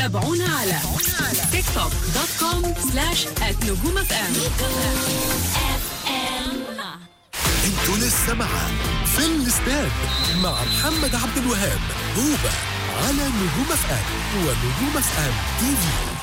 تابعونا على تيك توك دوت كوم سلاش نجوم اف ام انتوا لسه مع في الاستاد مع محمد عبد الوهاب هوبا على نجوم اف ام ونجوم اف ام تي في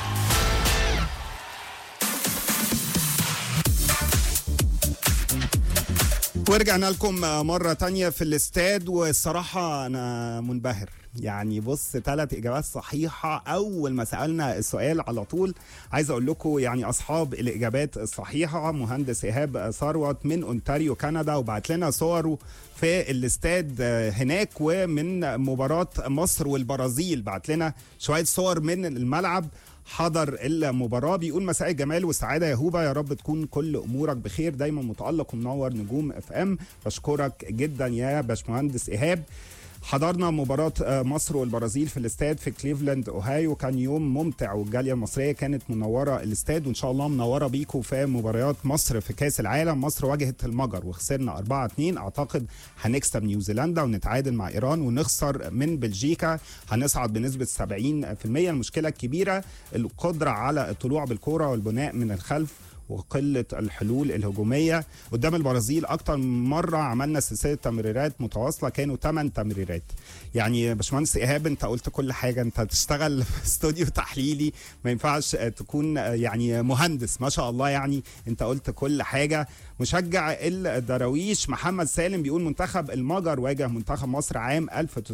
ورجعنا لكم مرة تانية في الاستاد والصراحة أنا منبهر يعني بص ثلاث إجابات صحيحة أول ما سألنا السؤال على طول عايز أقول لكم يعني أصحاب الإجابات الصحيحة مهندس إيهاب ثروت من أونتاريو كندا وبعت لنا صوره في الاستاد هناك ومن مباراة مصر والبرازيل بعت لنا شوية صور من الملعب حضر المباراة بيقول مساء الجمال والسعادة يا هوبا يا رب تكون كل أمورك بخير دايما متألق ومنور نجوم اف ام بشكرك جدا يا باشمهندس إيهاب حضرنا مباراة مصر والبرازيل في الاستاد في كليفلاند اوهايو كان يوم ممتع والجالية المصرية كانت منورة الاستاد وان شاء الله منورة بيكم في مباريات مصر في كاس العالم مصر واجهت المجر وخسرنا 4 2 اعتقد هنكسب نيوزيلندا ونتعادل مع ايران ونخسر من بلجيكا هنصعد بنسبة 70% المشكلة الكبيرة القدرة على الطلوع بالكرة والبناء من الخلف وقله الحلول الهجوميه قدام البرازيل اكتر من مره عملنا سلسله تمريرات متواصله كانوا 8 تمريرات يعني باشمهندس ايهاب انت قلت كل حاجه انت تشتغل في استوديو تحليلي ما ينفعش تكون يعني مهندس ما شاء الله يعني انت قلت كل حاجه مشجع الدراويش محمد سالم بيقول منتخب المجر واجه منتخب مصر عام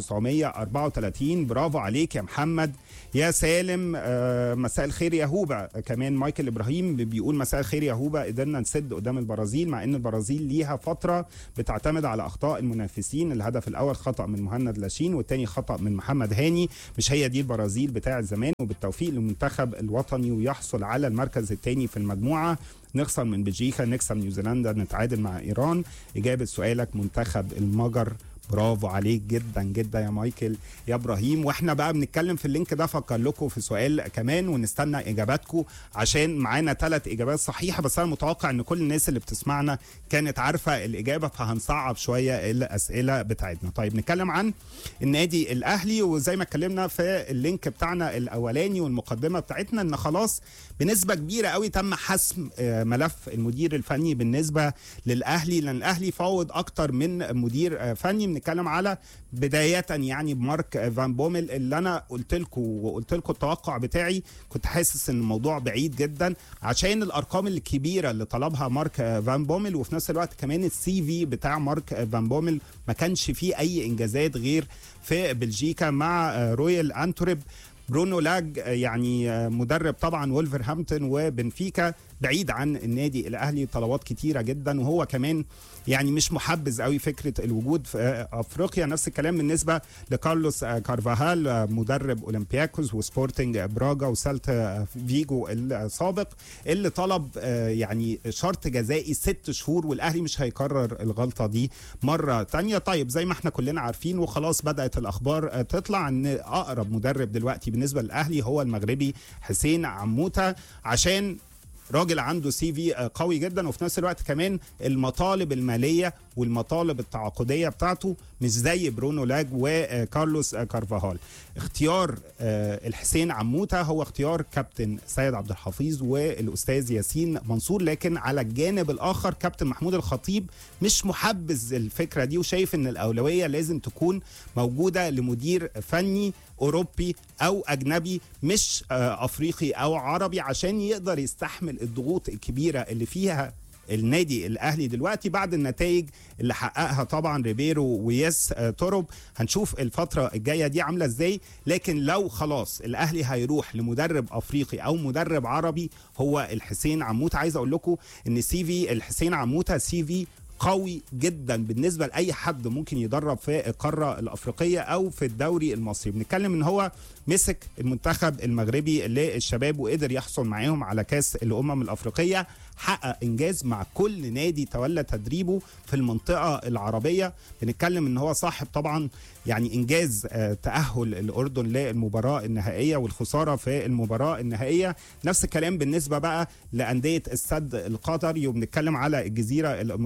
1934 برافو عليك يا محمد يا سالم آه مساء الخير يا هوبا كمان مايكل ابراهيم بيقول مساء الخير يا هوبا قدرنا نسد قدام البرازيل مع ان البرازيل ليها فتره بتعتمد على اخطاء المنافسين الهدف الاول خطا من مهند لاشين والثاني خطا من محمد هاني مش هي دي البرازيل بتاع زمان وبالتوفيق للمنتخب الوطني ويحصل على المركز الثاني في المجموعه نخسر من بلجيكا نكسب نيوزيلندا نتعادل مع ايران اجابه سؤالك منتخب المجر برافو عليك جدا جدا يا مايكل يا ابراهيم واحنا بقى بنتكلم في اللينك ده افكر لكم في سؤال كمان ونستنى اجاباتكم عشان معانا ثلاث اجابات صحيحه بس انا متوقع ان كل الناس اللي بتسمعنا كانت عارفه الاجابه فهنصعب شويه الاسئله بتاعتنا طيب نتكلم عن النادي الاهلي وزي ما اتكلمنا في اللينك بتاعنا الاولاني والمقدمه بتاعتنا ان خلاص بنسبه كبيره قوي تم حسم ملف المدير الفني بالنسبه للاهلي لان الاهلي فاوض اكتر من مدير فني بنتكلم على بدايه يعني بمارك فان بومل اللي انا قلت لكم وقلت لكم التوقع بتاعي كنت حاسس ان الموضوع بعيد جدا عشان الارقام الكبيره اللي طلبها مارك فان بومل وفي نفس الوقت كمان السي في بتاع مارك فان بومل ما كانش فيه اي انجازات غير في بلجيكا مع رويال انتورب برونو لاج يعني مدرب طبعا وولفرهامبتون وبنفيكا بعيد عن النادي الاهلي طلبات كتيره جدا وهو كمان يعني مش محبذ قوي فكره الوجود في افريقيا نفس الكلام بالنسبه لكارلوس كارفاهال مدرب اولمبياكوس وسبورتنج براجا وسالت فيجو السابق اللي طلب يعني شرط جزائي ست شهور والاهلي مش هيكرر الغلطه دي مره تانية طيب زي ما احنا كلنا عارفين وخلاص بدات الاخبار تطلع ان اقرب مدرب دلوقتي بالنسبه للاهلي هو المغربي حسين عموته عشان راجل عنده سي في قوي جدا وفي نفس الوقت كمان المطالب الماليه والمطالب التعاقديه بتاعته مش زي برونو لاج وكارلوس كارفاهال اختيار الحسين عموته هو اختيار كابتن سيد عبد الحفيظ والاستاذ ياسين منصور لكن على الجانب الاخر كابتن محمود الخطيب مش محبذ الفكره دي وشايف ان الاولويه لازم تكون موجوده لمدير فني اوروبي او اجنبي مش افريقي او عربي عشان يقدر يستحمل الضغوط الكبيره اللي فيها النادي الاهلي دلوقتي بعد النتائج اللي حققها طبعا ريبيرو وياس تورب هنشوف الفتره الجايه دي عامله ازاي لكن لو خلاص الاهلي هيروح لمدرب افريقي او مدرب عربي هو الحسين عموت عايز اقول لكم ان سي في الحسين عموته سي في قوي جدا بالنسبه لاي حد ممكن يدرب في القاره الافريقيه او في الدوري المصري بنتكلم ان هو مسك المنتخب المغربي للشباب وقدر يحصل معاهم على كاس الامم الافريقيه حقق انجاز مع كل نادي تولى تدريبه في المنطقه العربيه بنتكلم ان هو صاحب طبعا يعني انجاز تاهل الاردن للمباراه النهائيه والخساره في المباراه النهائيه نفس الكلام بالنسبه بقى لانديه السد القطري وبنتكلم على الجزيره الاماراتي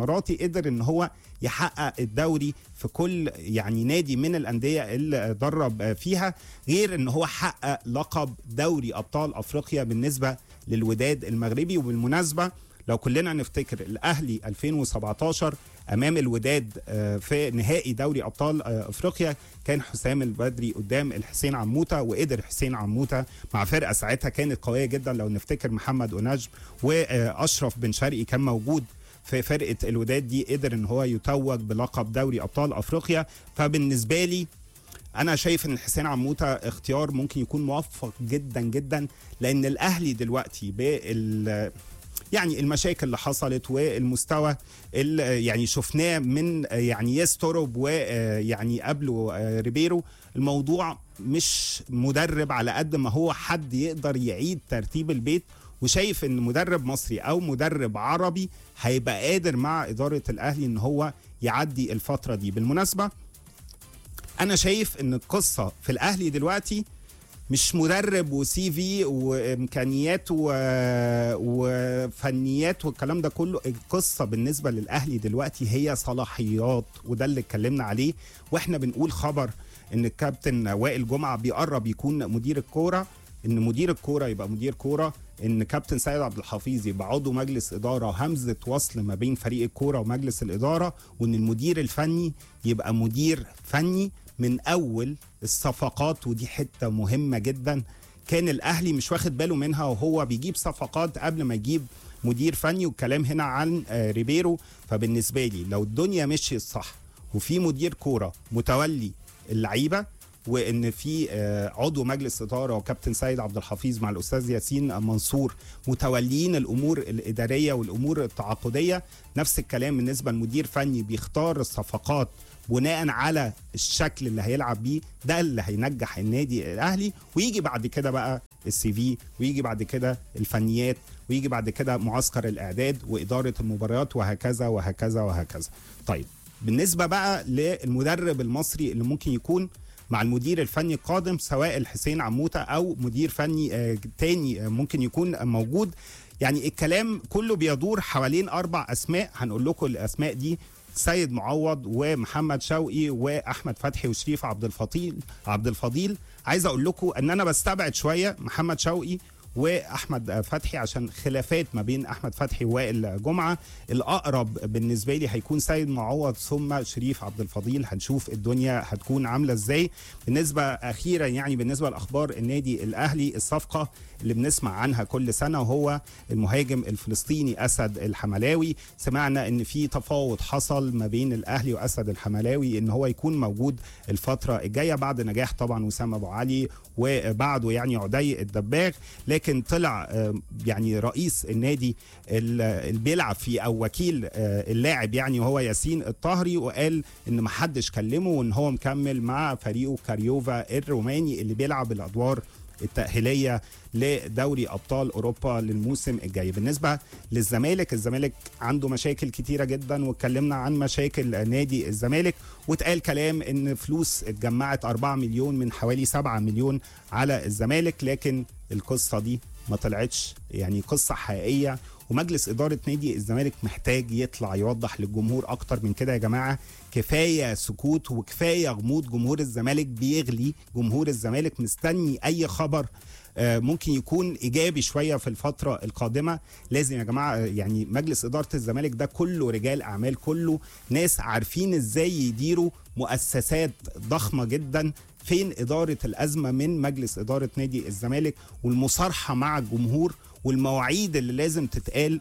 قدر ان هو يحقق الدوري في كل يعني نادي من الانديه اللي درب فيها غير ان هو حقق لقب دوري ابطال افريقيا بالنسبه للوداد المغربي وبالمناسبه لو كلنا نفتكر الاهلي 2017 امام الوداد آه، في نهائي دوري ابطال آه، افريقيا كان حسام البدري قدام الحسين عموته وقدر حسين عموته مع فرقه ساعتها كانت قويه جدا لو نفتكر محمد اوناج واشرف بن شرقي كان موجود في فرقه الوداد دي قدر ان هو يتوج بلقب دوري ابطال افريقيا فبالنسبه لي انا شايف ان حسين عموته اختيار ممكن يكون موفق جدا جدا لان الاهلي دلوقتي بال يعني المشاكل اللي حصلت والمستوى اللي يعني شفناه من يعني يستروب ويعني قبله ريبيرو الموضوع مش مدرب على قد ما هو حد يقدر يعيد ترتيب البيت وشايف ان مدرب مصري او مدرب عربي هيبقى قادر مع اداره الاهلي ان هو يعدي الفتره دي بالمناسبه انا شايف ان القصه في الاهلي دلوقتي مش مدرب وسي في وامكانيات و... وفنيات والكلام ده كله القصه بالنسبه للاهلي دلوقتي هي صلاحيات وده اللي اتكلمنا عليه واحنا بنقول خبر ان الكابتن وائل جمعه بيقرب يكون مدير الكوره ان مدير الكوره يبقى مدير كوره ان كابتن سيد عبد الحفيظ يبقى عضو مجلس اداره همزه وصل ما بين فريق الكوره ومجلس الاداره وان المدير الفني يبقى مدير فني من اول الصفقات ودي حته مهمه جدا كان الاهلي مش واخد باله منها وهو بيجيب صفقات قبل ما يجيب مدير فني والكلام هنا عن آه، ريبيرو فبالنسبه لي لو الدنيا مشيت صح وفي مدير كوره متولي اللعيبه وان في آه، عضو مجلس اداره وكابتن سيد عبد الحفيظ مع الاستاذ ياسين منصور متوليين الامور الاداريه والامور التعاقديه نفس الكلام بالنسبه لمدير فني بيختار الصفقات بناء على الشكل اللي هيلعب بيه ده اللي هينجح النادي الاهلي ويجي بعد كده بقى السي في ويجي بعد كده الفنيات ويجي بعد كده معسكر الاعداد واداره المباريات وهكذا وهكذا وهكذا طيب بالنسبه بقى للمدرب المصري اللي ممكن يكون مع المدير الفني القادم سواء الحسين عموته او مدير فني آه، تاني آه، ممكن يكون موجود يعني الكلام كله بيدور حوالين اربع اسماء هنقول لكم الاسماء دي سيد معوض ومحمد شوقي واحمد فتحي وشريف عبد الفضيل عبد الفضيل عايز اقول لكم ان انا بستبعد شويه محمد شوقي واحمد فتحي عشان خلافات ما بين احمد فتحي ووائل جمعه الاقرب بالنسبه لي هيكون سيد معوض ثم شريف عبد الفضيل هنشوف الدنيا هتكون عامله ازاي بالنسبه اخيرا يعني بالنسبه لاخبار النادي الاهلي الصفقه اللي بنسمع عنها كل سنه وهو المهاجم الفلسطيني اسد الحملاوي سمعنا ان في تفاوض حصل ما بين الاهلي واسد الحملاوي ان هو يكون موجود الفتره الجايه بعد نجاح طبعا وسام ابو علي وبعده يعني عدي الدباغ لكن طلع آه، يعني رئيس النادي ال- اللي بيلعب فيه او وكيل آه، اللاعب يعني وهو ياسين الطهري وقال ان ما حدش كلمه وان هو مكمل مع فريقه كاريوفا الروماني اللي بيلعب الادوار التأهيلية لدوري أبطال أوروبا للموسم الجاي بالنسبة للزمالك الزمالك عنده مشاكل كتيرة جدا واتكلمنا عن مشاكل نادي الزمالك واتقال كلام ان فلوس اتجمعت 4 مليون من حوالي 7 مليون على الزمالك لكن القصة دي ما طلعتش يعني قصة حقيقية ومجلس إدارة نادي الزمالك محتاج يطلع يوضح للجمهور أكتر من كده يا جماعة كفاية سكوت وكفاية غموض جمهور الزمالك بيغلي جمهور الزمالك مستني أي خبر آه، ممكن يكون ايجابي شويه في الفتره القادمه لازم يا جماعه آه، يعني مجلس اداره الزمالك ده كله رجال اعمال كله ناس عارفين ازاي يديروا مؤسسات ضخمه جدا فين اداره الازمه من مجلس اداره نادي الزمالك والمصارحه مع الجمهور والمواعيد اللي لازم تتقال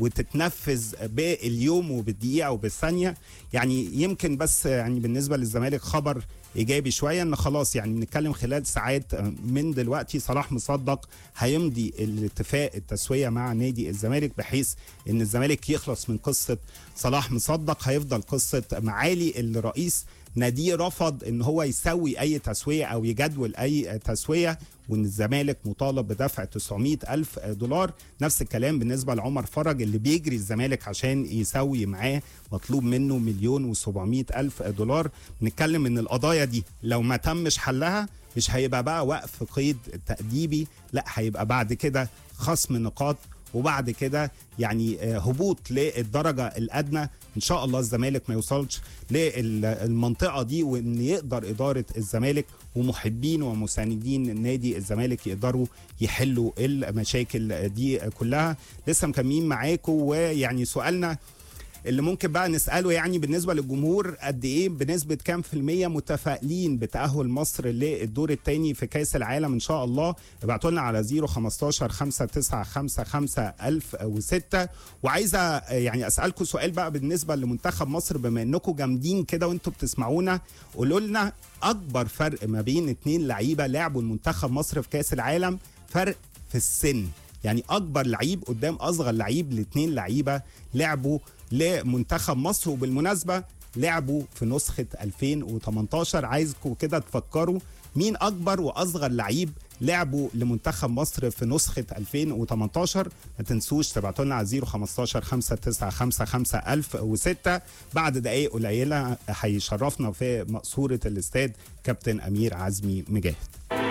وتتنفذ باليوم وبالدقيقه وبالثانيه يعني يمكن بس يعني بالنسبه للزمالك خبر ايجابي شويه ان خلاص يعني بنتكلم خلال ساعات من دلوقتي صلاح مصدق هيمضي الاتفاق التسويه مع نادي الزمالك بحيث ان الزمالك يخلص من قصه صلاح مصدق هيفضل قصه معالي الرئيس ناديه رفض ان هو يسوي اي تسويه او يجدول اي تسويه وان الزمالك مطالب بدفع 900 الف دولار نفس الكلام بالنسبه لعمر فرج اللي بيجري الزمالك عشان يسوي معاه مطلوب منه مليون و700 الف دولار نتكلم ان القضايا دي لو ما تمش حلها مش هيبقى بقى وقف قيد تأديبي لا هيبقى بعد كده خصم نقاط وبعد كده يعني آه، هبوط للدرجه الادنى ان شاء الله الزمالك ما يوصلش للمنطقه دي وان يقدر اداره الزمالك ومحبين ومساندين نادي الزمالك يقدروا يحلوا المشاكل دي كلها لسه مكملين معاكم ويعني سؤالنا اللي ممكن بقى نساله يعني بالنسبه للجمهور قد ايه بنسبه كام في الميه متفائلين بتاهل مصر للدور الثاني في كاس العالم ان شاء الله ابعتوا لنا على 015 5955 1006 وعايزه يعني اسالكم سؤال بقى بالنسبه لمنتخب مصر بما انكم جامدين كده وانتم بتسمعونا قولوا لنا اكبر فرق ما بين اتنين لعيبه لعبوا المنتخب مصر في كاس العالم فرق في السن يعني اكبر لعيب قدام اصغر لعيب الاثنين لعيبه لعبوا لمنتخب مصر وبالمناسبه لعبوا في نسخه 2018 عايزكم كده تفكروا مين اكبر واصغر لعيب لعبوا لمنتخب مصر في نسخه 2018 ما تنسوش تبعتوا لنا على 015 5955 1006 بعد دقائق قليله هيشرفنا في مقصوره الاستاد كابتن امير عزمي مجاهد